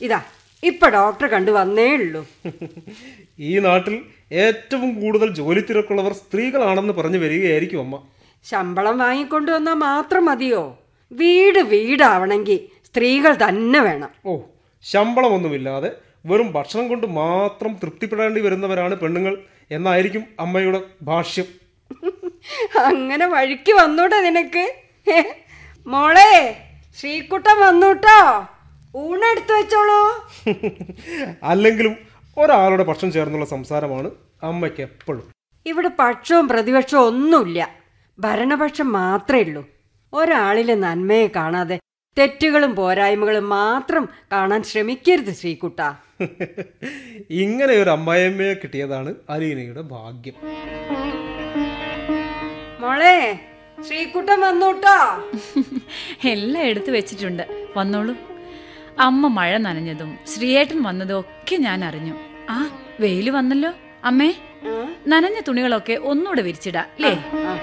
ഇതാ ഇപ്പൊ ഡോക്ടറെ കണ്ടു വന്നേ ഉള്ളൂ ഈ നാട്ടിൽ ഏറ്റവും കൂടുതൽ ജോലി തിരക്കുള്ളവർ സ്ത്രീകളാണെന്ന് പറഞ്ഞു വരികയായിരിക്കും അമ്മ ശമ്പളം വാങ്ങിക്കൊണ്ടു വന്നാൽ മാത്രം മതിയോ വീട് വീടാവണമെങ്കിൽ സ്ത്രീകൾ തന്നെ വേണം ഓ ശമ്പളമൊന്നുമില്ലാതെ വെറും ഭക്ഷണം കൊണ്ട് മാത്രം തൃപ്തിപ്പെടേണ്ടി വരുന്നവരാണ് പെണ്ണുങ്ങൾ എന്നായിരിക്കും അമ്മയുടെ ഭാഷ്യം അങ്ങനെ വഴിക്ക് വന്നൂടെ നിനക്ക് മോളെ ശ്രീകുട്ടൻ വന്നൂട്ടോ ഊണെടുത്തു വെച്ചോളൂ അല്ലെങ്കിലും ഒരാളുടെ പക്ഷം ചേർന്നുള്ള സംസാരമാണ് അമ്മയ്ക്ക് എപ്പോഴും ഇവിടെ പക്ഷവും പ്രതിപക്ഷവും ഒന്നുമില്ല ഭരണപക്ഷം മാത്രമേ ഉള്ളൂ ഒരാളിലെ നന്മയെ കാണാതെ തെറ്റുകളും പോരായ്മകളും മാത്രം കാണാൻ ശ്രമിക്കരുത് ശ്രീകുട്ട ഇങ്ങനെ ഒരു അമ്മായിയമ്മയെ കിട്ടിയതാണ് അലീനയുടെ ഭാഗ്യം മോളെ ശ്രീകുട്ടൻ വന്നൂട്ടോ എല്ലാം എടുത്തു വെച്ചിട്ടുണ്ട് വന്നോളൂ അമ്മ മഴ നനഞ്ഞതും ശ്രീയേട്ടൻ വന്നതും ഒക്കെ ഞാൻ അറിഞ്ഞു ആ വെയില് വന്നല്ലോ അമ്മേ നനഞ്ഞ തുണികളൊക്കെ ഒന്നുകൂടെ വിരിച്ചിടാ അല്ലേ ആ.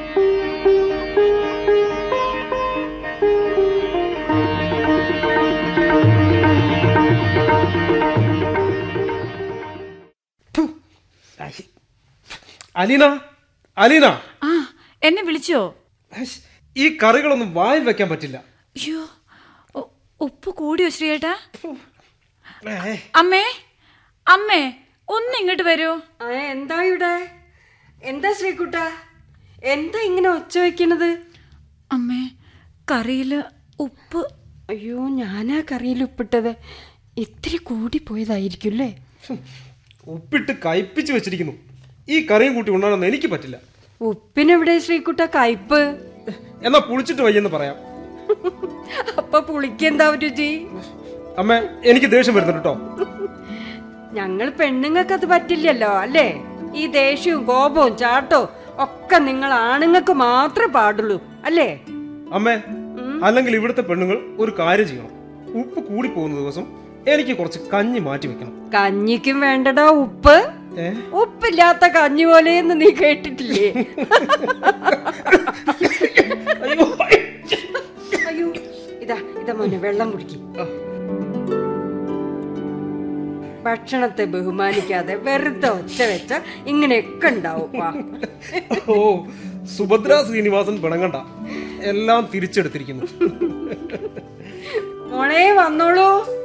ഥു. ഐ. അലീന അലീന ആ എന്നെ വിളിച്ചോ ഹൈഷ്, ഈ കറികളൊന്നും വായിൽ വെക്കാൻ പറ്റില്ല അയ്യോ ഉ- ഉപ്പ് കൂടിയോ ശ്രീയേട്ടാ ഏ, അമ്മേ അമ്മേ ഒന്ന് ഇങ്ങോട്ട് വരൂ ആ, എന്താ ഇവിടെ എന്താ ശ്രീകുട്ട എന്താ ഇങ്ങനെ ഒച്ച വെക്കണത് അമ്മേ കറിയില് ഉപ്പ് അയ്യോ ഞാനാ കറിയിൽ ഉപ്പിട്ടത് ഇത്തിരി കൂടി പോയതായിരിക്കും അല്ലേ ഉപ്പിട്ട് കയ്പിച്ച് വെച്ചിരിക്കുന്നു ഈ കറിയും കൂട്ടി ഉണ്ണാനൊന്നും എനിക്ക് പറ്റില്ല ഉപ്പിനെവിടെ ശ്രീകുട്ട കയ്പ് എന്നാ പുളിച്ചിട്ട് വയ്യെന്ന് പറയാം അപ്പൊ പുളിക്കെന്താ രുചി അമ്മ എനിക്ക് ദേഷ്യം വരുന്നുണ്ട് കേട്ടോ ഞങ്ങൾ പെണ്ണുങ്ങൾക്ക് അത് പറ്റില്ലല്ലോ അല്ലേ ഈ ദേഷ്യവും കോപവും ചാട്ടവും ഒക്കെ നിങ്ങൾ ആണുങ്ങൾക്ക് മാത്രമേ പാടുള്ളൂ അല്ലേ അമ്മേ അല്ലെങ്കിൽ ഇവിടുത്തെ പെണ്ണുങ്ങൾ ഒരു കാര്യം ചെയ്യണം ഉപ്പ് കൂടി പോകുന്ന ദിവസം എനിക്ക് കുറച്ച് കഞ്ഞി മാറ്റി വെക്കണം കഞ്ഞിക്കും വേണ്ടടോ ഉപ്പ് ഏ? ഉപ്പില്ലാത്ത കഞ്ഞി പോലെയെന്ന് നീ കേട്ടിട്ടില്ലേ അയ്യോ അയ്യോ ഇതാ ഇതാ മോനെ വെള്ളം കുടിക്കും ഭക്ഷണത്തെ ബഹുമാനിക്കാതെ വെറുതെ ഒച്ച വെച്ച ഇങ്ങനെയൊക്കെ ഉണ്ടാവും വാ. ഓ സുഭദ്ര ശ്രീനിവാസൻ പിണങ്ങണ്ട എല്ലാം തിരിച്ചെടുത്തിരിക്കുന്നു മോളെ വന്നോളൂ